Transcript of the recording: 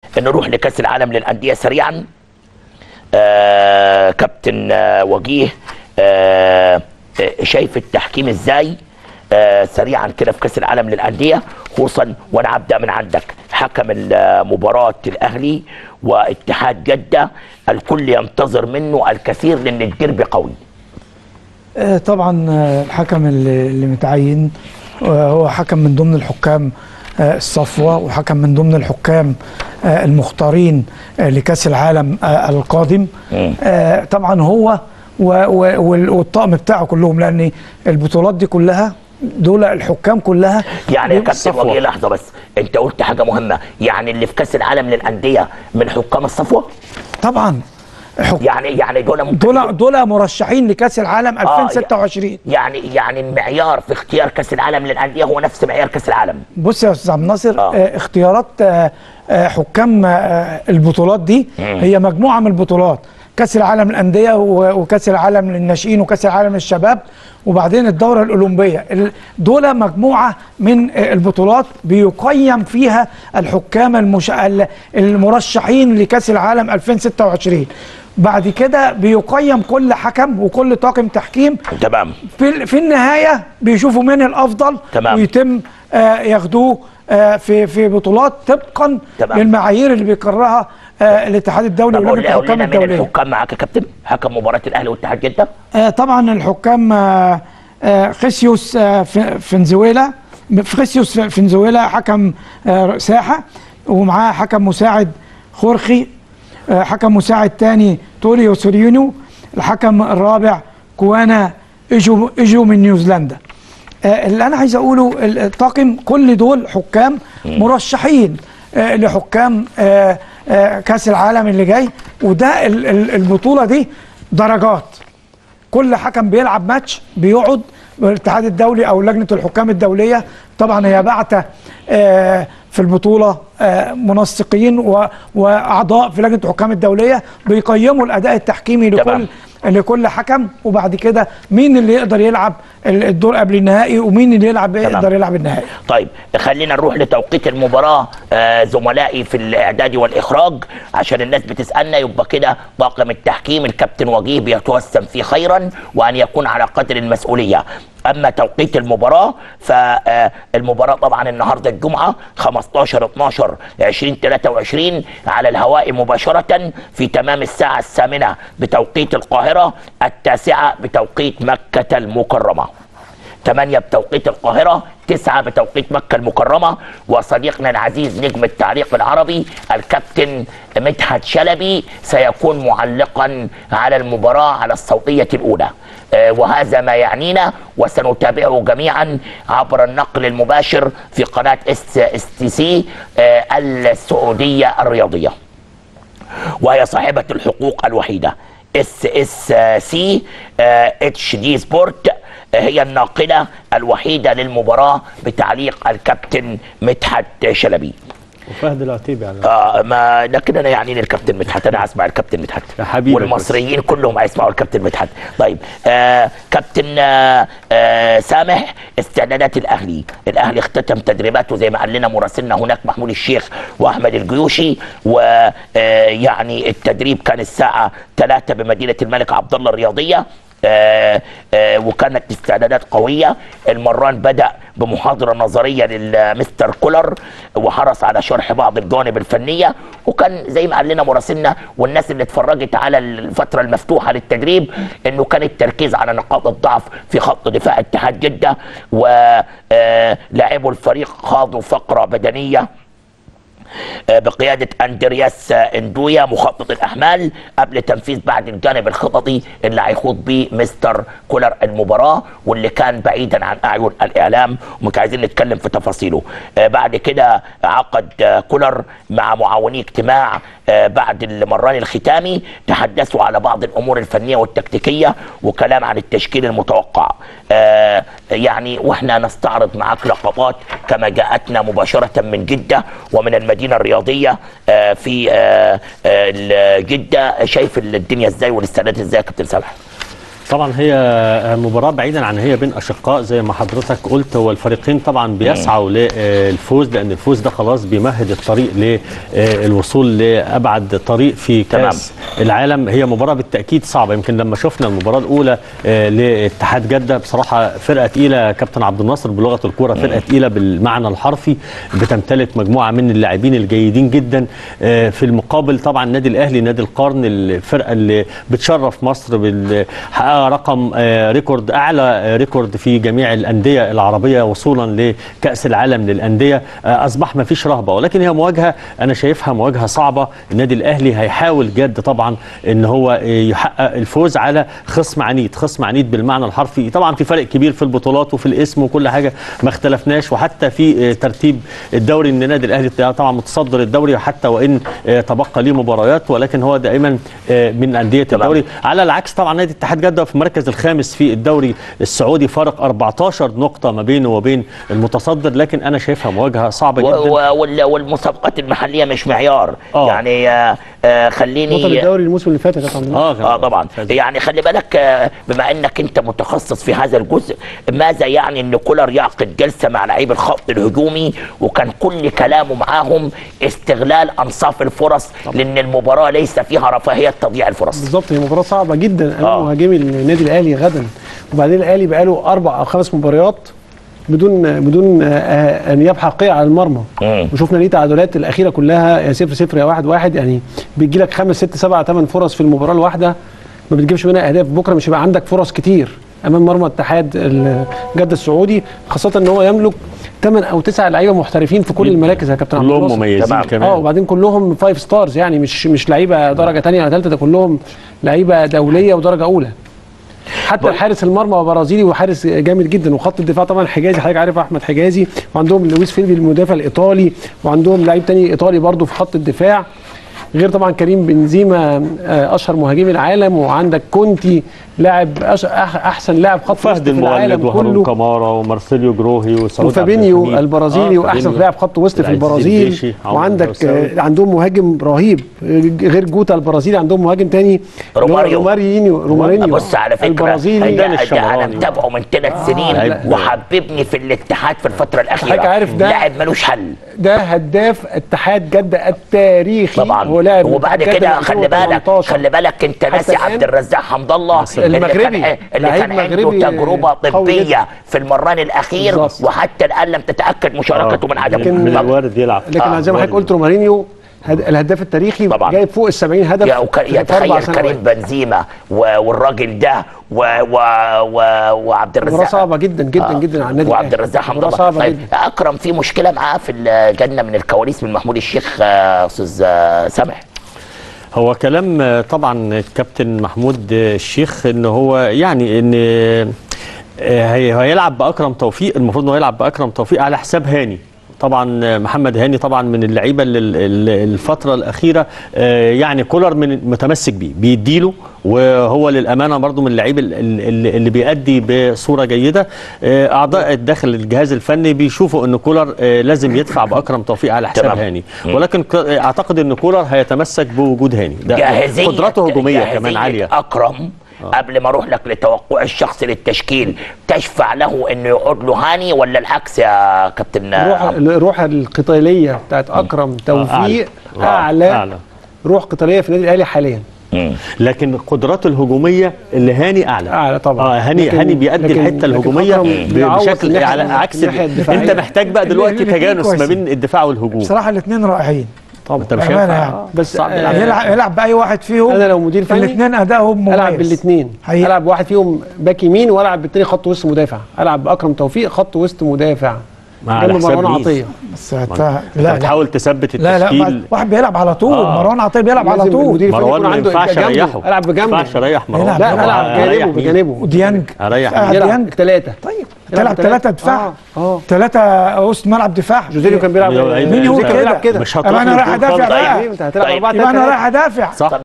نروح لكاس العالم للانديه سريعا آه كابتن آه وجيه آه آه، شايف التحكيم ازاي آه سريعا كده في كاس العالم للانديه خصوصا وانا ابدا من عندك حكم مباراه الاهلي واتحاد جده الكل ينتظر منه الكثير لان الديربي قوي آه، طبعا آه، الحكم اللي اللي متعين آه، هو حكم من ضمن الحكام آه، الصفوة وحكم من ضمن الحكام آه، المختارين آه، لكأس العالم آه، القادم مم. آه، طبعا هو و- و- وال- والطاقم بتاعه كلهم لأن البطولات دي كلها دول الحكام كلها يعني يا بيبقوا كابتن الصفوة. وجيه لحظه بس انت قلت حاجه مهمه يعني اللي في كاس العالم للانديه من حكام الصفوه طبعا حك- يعني يعني دول ممكن دول دول مرشحين لكأس العالم آه، 2026 يعني يعني المعيار في اختيار كاس العالم للانديه هو نفس معيار كاس العالم بص يا استاذ عبد الناصر آه. آه. اختيارات آه آه حكام آه البطولات دي هي مجموعه من البطولات كاس العالم للانديه و- وكاس العالم للناشئين وكاس العالم للشباب وبعدين الدوره الاولمبيه ال- دول مجموعه من آه البطولات بيقيم فيها الحكام المش... ال- المرشحين لكاس العالم 2026 بعد كده بيقيم كل حكم وكل طاقم تحكيم تمام في في النهايه بيشوفوا مين الافضل تمام. ويتم آه، ياخدوه آه، في في بطولات طبقا تمام. للمعايير اللي بيقرها آه، الاتحاد الدولي طب قول ولجنه لي- قول الحكام لنا مين الدوليه الحكام معاك يا كابتن حكم مباراه الاهلي واتحاد جده آه، طبعا الحكام آه، آه، خيسيوس آه، في- فنزويلا خيسيوس فنزويلا حكم آه، ساحه ومعاه حكم مساعد خورخي آه، حكم مساعد تاني توليو سوريونو الحكم الرابع كوانا اجو اجو من نيوزيلندا آه، اللي انا عايز اقوله ال- الطاقم كل دول حكام مرشحين آه، لحكام آه، آه، كاس العالم اللي جاي وده ال- ال- البطوله دي درجات كل حكم بيلعب ماتش بيقعد الاتحاد الدولي او لجنه الحكام الدوليه طبعا هي بعتة آه، في البطوله آه، منسقين و- واعضاء في لجنه الحكام الدوليه بيقيموا الاداء التحكيمي تمام. لكل لكل حكم وبعد كده مين اللي يقدر يلعب ال- الدور قبل النهائي ومين اللي يلعب يقدر يلعب النهائي طيب خلينا نروح لتوقيت المباراة آه زملائي في الإعداد والإخراج عشان الناس بتسألنا يبقى كده طاقم التحكيم الكابتن وجيه بيتوسم فيه خيرا وأن يكون على قدر المسؤولية أما توقيت المباراة فالمباراة طبعا النهاردة الجمعة 15 12 2023 على الهواء مباشرة في تمام الساعة الثامنة بتوقيت القاهرة التاسعة بتوقيت مكة المكرمة 8 بتوقيت القاهرة 9 بتوقيت مكة المكرمة وصديقنا العزيز نجم التعليق العربي الكابتن مدحت شلبي سيكون معلقا على المباراة على الصوتية الأولى آه، وهذا ما يعنينا وسنتابعه جميعا عبر النقل المباشر في قناة اس اس تي سي آه، السعودية الرياضية وهي صاحبة الحقوق الوحيدة اس اس سي اتش دي سبورت آه، هي الناقلة الوحيدة للمباراة بتعليق الكابتن مدحت شلبي وفهد العتيبي على آه ما لكن انا يعني الكابتن مدحت انا اسمع الكابتن مدحت يا حبيبي والمصريين كلهم هيسمعوا الكابتن مدحت طيب آه كابتن آه آه سامح استعدادات الاهلي الاهلي اختتم تدريباته زي ما قال لنا مراسلنا هناك محمود الشيخ واحمد الجيوشي ويعني التدريب كان الساعه 3 بمدينه الملك عبد الله الرياضيه آه آه وكانت استعدادات قويه المران بدا بمحاضره نظريه للمستر كولر وحرص على شرح بعض الجوانب الفنيه وكان زي ما قال لنا مراسلنا والناس اللي اتفرجت على الفتره المفتوحه للتدريب انه كان التركيز على نقاط الضعف في خط دفاع اتحاد جده ولاعبوا الفريق خاضوا فقره بدنيه بقيادة أندرياس إندويا مخطط الأحمال قبل تنفيذ بعد الجانب الخططي اللي هيخوض بيه مستر كولر المباراة واللي كان بعيدا عن أعين الإعلام ومش عايزين نتكلم في تفاصيله آه، بعد كده عقد آه، كولر مع معاونيه اجتماع آه، بعد المران الختامي تحدثوا على بعض الأمور الفنية والتكتيكية وكلام عن التشكيل المتوقع آه، يعني واحنا نستعرض معاك لقطات كما جاءتنا مباشرة من جدة ومن المدينة الرياضية آه، في آه، آه، جدة شايف الدنيا ازاي والاستعدادات ازاي يا كابتن سامح طبعا هي مباراة بعيدا عن هي بين أشقاء زي ما حضرتك قلت هو الفريقين طبعا بيسعوا للفوز لأن الفوز ده خلاص بيمهد الطريق للوصول لأبعد طريق في كأس العالم هي مباراة بالتأكيد صعبة يمكن لما شفنا المباراة الأولى آه، لاتحاد جدة بصراحة فرقة تقيلة كابتن عبد الناصر بلغة الكورة فرقة تقيلة بالمعنى الحرفي بتمتلك مجموعة من اللاعبين الجيدين جدا آه، في المقابل طبعا النادي الأهلي نادي القرن الفرقة اللي بتشرف مصر بالحقق رقم آه، ريكورد أعلى آه، ريكورد في جميع الأندية العربية وصولا لكأس العالم للأندية آه، أصبح ما فيش رهبة ولكن هي مواجهة أنا شايفها مواجهة صعبة النادي الأهلي هيحاول جد طبعا ان هو آه، يحقق الفوز على خصم عنيد خصم عنيد بالمعنى الحرفي طبعا في فرق كبير في البطولات وفي الاسم وكل حاجة ما اختلفناش وحتى في آه، ترتيب الدوري ان النادي الأهلي طبعا متصدر الدوري حتى وإن آه، تبقى ليه مباريات ولكن هو دائما آه، من أندية تمام. الدوري على العكس طبعا نادي اتحاد جده في المركز الخامس في الدوري السعودي فارق 14 نقطه ما بينه وبين المتصدر لكن انا شايفها مواجهه صعبه و- جدا و- وال- والمسابقات المحليه مش معيار آه. يعني آه، آه، بطل خليني الدوري الموسم اللي فات يا كابتن عبد الله. اه اه طبعا يعني خلي بالك آه، بما انك انت متخصص في هذا الجزء ماذا يعني ان كولر يعقد جلسه مع لعيب الخط الهجومي وكان كل كلامه معاهم استغلال انصاف الفرص لان المباراه ليس فيها رفاهيه تضييع الفرص بالظبط هي مباراه صعبه جدا امام آه. مهاجمي النادي الاهلي غدا وبعدين الاهلي بقاله اربع او خمس مباريات بدون بدون آه، انياب حقيقيه على المرمى مم. وشفنا ليه تعادلات الاخيره كلها يا 0 0 يا 1 1 يعني بيجي لك خمس ست سبع ثمان فرص في المباراه الواحده ما بتجيبش منها اهداف بكره مش هيبقى عندك فرص كتير امام مرمى اتحاد ال- جده السعودي خاصه ان هو يملك ثمان او تسع لعيبه محترفين في كل المراكز يا كابتن عبد كلهم الناصر. مميزين تمام. كمان اه وبعدين كلهم فايف ستارز يعني مش مش لعيبه درجه ثانيه ولا ثالثه ده كلهم لعيبه دوليه ودرجه اولى حتى بل- الحارس المرمى برازيلي وحارس جامد جدا وخط الدفاع طبعا حجازي حضرتك عارف احمد حجازي وعندهم لويس فيلبي المدافع الايطالي وعندهم لعيب تاني ايطالي برضو في خط الدفاع غير طبعا كريم بنزيما آه، اشهر مهاجمي العالم وعندك كونتي لاعب أش- أح- احسن لاعب خط وسط فهد في المولد العالم وهارون كله كامارا ومارسيليو جروهي وسعود عبد وفابينيو الحميد. البرازيلي آه، واحسن فابينيو. لاعب خط وسط في العزيز البرازيل الديشي، عمرو وعندك الدوساوي. آه، عندهم مهاجم رهيب آه، غير جوتا البرازيلي عندهم مهاجم تاني اللي هو روماريو. رومارينيو رومارينيو بص على فكره البرازيلي ده, عندنا ده انا الشمراني. متابعه من ثلاث سنين لعيب. وحببني في الاتحاد في الفتره الاخيره حضرتك عارف ده- لاعب ملوش حل ده هداف اتحاد جده التاريخي طبعا هو لاعب وبعد اتحاد كده جدة خلي بالك 2018. خلي بالك انت ناسي الآن عبد الرزاق حمد الله اللي المغربي. كان اللي لعيب كان عنده مغربي تجربه قوي طبيه جدا. في المران الاخير بالظبط. وحتى الان لم تتاكد مشاركته من عدم لكن- من الوارد يلعب لكن آه، زي ما حضرتك قلت رومارينيو هد- الهداف التاريخي طبعا. جايب فوق ال 70 هدف يا وك- في أربع يتخيل سنوات. كريم بنزيما و- والراجل ده و و و وعبد الرزاق مباراة صعبة جدا جدا جدا على النادي وعبد الأهلي. الرزاق حمد مباراة الله صعبة طيب جدا اكرم في مشكله معاه في الجنه من الكواليس من محمود الشيخ آه، استاذ آه، سامح هو كلام آه، طبعا الكابتن محمود آه، الشيخ ان هو يعني ان آه، هي- هيلعب باكرم توفيق المفروض انه يلعب باكرم توفيق على حساب هاني طبعا آه، محمد هاني طبعا من اللعيبه اللي ال- ال- الفتره الاخيره آه، يعني كولر من متمسك بيه بيديله وهو للامانه برضو من اللعيب ال- ال- اللي بيأدي بصوره جيده آه، اعضاء الداخل الجهاز الفني بيشوفوا ان كولر آه، لازم يدفع باكرم توفيق على حساب تمام. هاني ولكن ك- اعتقد ان كولر هيتمسك بوجود هاني ده جاهزيه قدراته هجوميه جاهزية كمان عاليه اكرم قبل ما اروح لك لتوقع الشخص للتشكيل تشفع له انه يقعد له هاني ولا العكس يا كابتن الروح عمرو؟ الروح القتالية بتاعت أكرم توفيق أعلى. أعلى, أعلى. روح قتالية في النادي الأهلي حاليا مم. لكن قدراته الهجوميه اللي هاني اعلى أعلى طبعا. اه هاني لكن- هاني بيأدي لكن- الحته لكن الهجوميه أكرم ب- بيعوض بشكل الناحية- على عكس الناحية ال- الدفاعية. انت محتاج بقى دلوقتي الاتنين تجانس ما كويسين. بين الدفاع والهجوم بصراحه الاثنين رائعين طبعا انت مش بأمانة هينفع يعني. آه، بس صعب آه، يلعب. يلعب يلعب باي واحد فيهم أنا لو مدير فني الاثنين ادائهم مميز ألعب بالاثنين حقيقي. ألعب واحد فيهم باك يمين وألعب بالتاني خط وسط مدافع ألعب بأكرم توفيق خط وسط مدافع على جنب حساب مروان مين؟ عطية بس هت... لا لا لا بتحاول تثبت لا لا التشكيل واحد بيلعب على طول آه. مروان عطيه بيلعب على لازم طول المدير الفني مروان يكون ما عنده ينفعش جنبه. اريحه ألعب ما بجنبه ينفعش اريح مروان يلعب- لا يلعب. ألعب أريح جانبه مين؟ بجانبه وديانج اريح آه، مين؟ يلعب ديانج ثلاثة طيب يلعب تلعب ثلاثة دفاع آه، آه. ثلاثة وسط ملعب دفاع جوزيليو كان بيلعب مين هو مين هو جوزيليو كان كده؟ بيلعب كده مش طب هتروح انا رايح للجول ادافع خالص. بقى ليه؟ انت هتلعب طيب. 4 يبقى انا 3 رايح ادافع صح